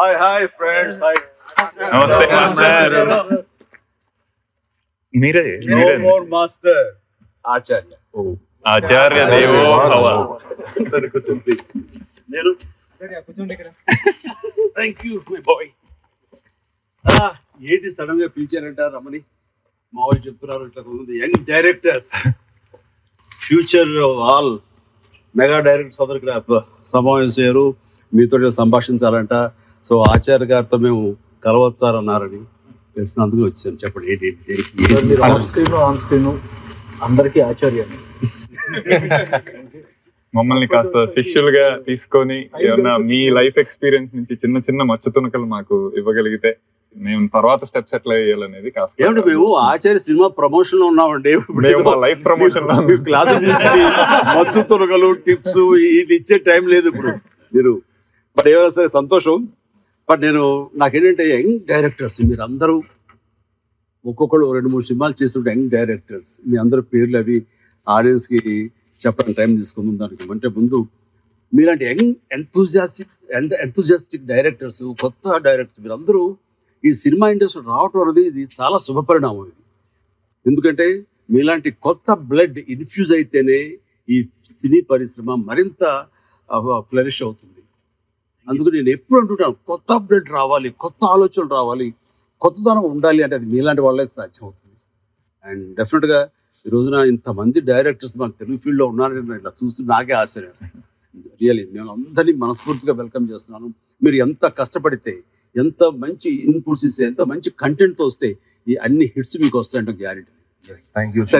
Hi hi friends hi నమస్తే master మీరే no మీరే మోర్ మాస్టర్ ఆచార్య ఓ, ఆచార్య దేవో భవ కొంచెం ప్లీజ్ నేను థ్యాంక్ యూ మై బాయ్ ఏంటి సడన్ గా పిలిచారంట రమణి మా వాళ్ళు చెప్తున్నారు ఇట్లా ఉంది young directors future all mega directors అందరు ఇక్కడ సమావేశం అయ్యారు మీతో సంభాషించాలంట సో ఆచార్య గారితో మేము కలవచ్చారన్నారని తెలిసినందుకు వచ్చాను చెప్పండి ఏంటి ఏంటి, దేనికి, ఏంటి? మీరు ఆఫ్ స్క్రీన్ ఆన్ స్క్రీన్ అందరికీ ఆచార్యాన్ని మమ్మల్ని కాస్త శిష్యులుగా తీసుకొని ఏమన్నా మీ లైఫ్ ఎక్స్పీరియన్స్ నుంచి చిన్న చిన్న మచ్చ తునకలు మాకు ఇవ్వగలిగితే మేము తర్వాత స్టెప్స్ ఎట్లా వేయాలనేది కాస్త ఏమిటి మేము ఆచార్య సినిమా ప్రమోషన్ లో ఉన్నామండి ఇప్పుడు మేము మా లైఫ్ ప్రమోషన్ క్లాసులు తీసుకుని మచ్చు తొలగలు టిప్స్ ఇది ఇచ్చే టైం లేదు ఇప్పుడు మీరు బట్ ఏమైనా సరే సంతోషం బట్ నేను నాకేంటంటే యంగ్ డైరెక్టర్స్ మీరు అందరూ ఒక్కొక్కరు రెండు మూడు సినిమాలు చేస్తుంటే యంగ్ డైరెక్టర్స్ మీ అందరి పేర్లు అవి ఆడియన్స్కి చెప్పడానికి టైం తీసుకుందాం దానికి అంటే ముందు మీలాంటి యంగ్ ఎంతూజియాస్టిక్ ఎంతూజియాస్టిక్ డైరెక్టర్స్ కొత్త డైరెక్టర్స్ మీరందరూ ఈ సినిమా ఇండస్ట్రీ రావటం అనేది ఇది చాలా శుభపరిణామం ఇది ఎందుకంటే మీలాంటి కొత్త బ్లడ్ ఇన్ఫ్యూజ్ అయితేనే ఈ సినీ పరిశ్రమ మరింత ఫ్లరిష్ అవుతుంది అందుకు నేను ఎప్పుడు అంటుంటాను కొత్త బ్లడ్ రావాలి కొత్త ఆలోచనలు రావాలి కొత్తదనం ఉండాలి అంటే అది మీలాంటి వాళ్ళే సాధ్యం అవుతుంది అండ్ డెఫినెట్గా ఈ రోజున ఇంతమంది డైరెక్టర్స్ మన తెలుగు ఫీల్డ్లో ఉన్నారని నేను ఇట్లా చూస్తూ నాకే ఆశ్చర్యం వేస్తుంది రియల్లీ నేను అందరినీ మనస్ఫూర్తిగా వెల్కమ్ చేస్తున్నాను మీరు ఎంత కష్టపడితే ఎంత మంచి ఇన్పుట్స్ ఇస్తే ఎంత మంచి కంటెంట్తో వస్తే ఈ అన్ని హిట్స్ మీకు వస్తాయంటే గ్యారెంటీ థ్యాంక్ యూ